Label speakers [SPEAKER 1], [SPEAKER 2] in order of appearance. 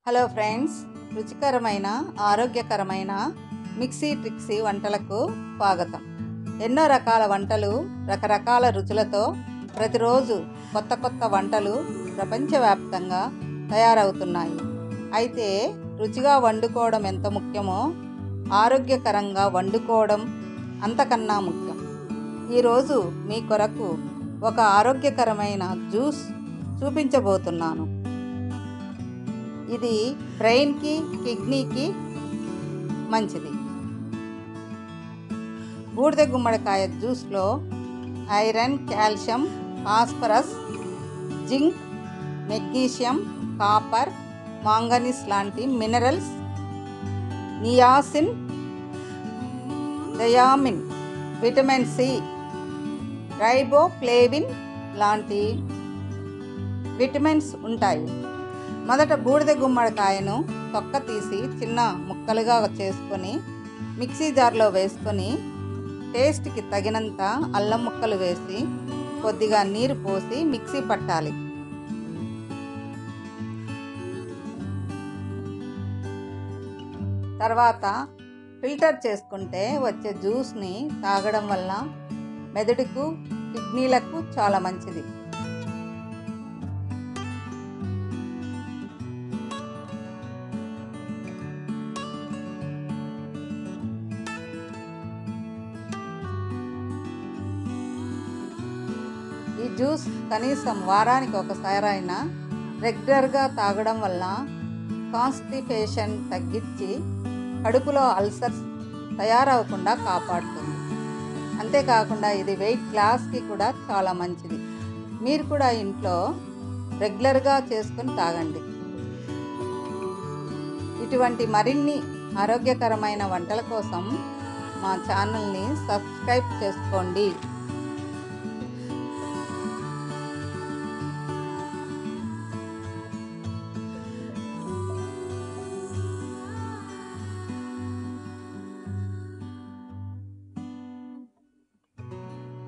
[SPEAKER 1] hello friends రుచికరమైన ఆరోగ్యకరమైన mixie Trixie వంటలకు స్వాగతం ఎన్నో రకాల వంటలు రకరకాల రుచులతో ప్రతిరోజు కొత్త కొత్త వంటలు ప్రపంచవ్యాప్తంగా తయారవుతున్నాయి అయితే రుచిగా వండుకోవడం ఎంత ముఖ్యమో ఆరోగ్యకరంగా వండుకోవడం అంతకన్నా ముఖ్యం ఈరోజు మీ కొరకు ఒక ఆరోగ్యకరమైన జ్యూస్ చూపించబోతున్నాను ఇది బ్రెయిన్కి కిడ్నీకి మంచిది బూడిద గుమ్మడికాయ జ్యూస్లో iron calcium phosphorus zinc magnesium copper manganese లాంటి minerals niacin thiamine vitamin C riboflavin లాంటి విటమిన్స్ ఉంటాయి మొదట బూడిద గుమ్మడికాయను తొక్క తీసి చిన్న ముక్కలుగా చేసుకొని మిక్సీ జార్లో వేసుకొని టేస్ట్కి తగినంత అల్లం ముక్కలు వేసి కొద్దిగా నీరు పోసి మిక్సీ పట్టాలి తర్వాత ఫిల్టర్ చేసుకుంటే వచ్చే జ్యూస్ని తాగడం వల్ల మెదడుకు కిడ్నీలకు చాలా మంచిది ఈ జ్యూస్ కనీసం వారానికి ఒకసారి అయినా రెగ్యులర్గా తాగడం వల్ల కాన్స్టిపేషన్ తగ్గించి కడుపులో అల్సర్స్ తయారవకుండా కాపాడుతుంది అంతేకాకుండా ఇది వెయిట్ లాస్కి కూడా చాలా మంచిది మీరు కూడా ఇంట్లో రెగ్యులర్గా చేసుకొని తాగండి ఇటువంటి మరిన్ని ఆరోగ్యకరమైన వంటల కోసం మా ఛానల్ని సబ్స్క్రైబ్ చేసుకోండి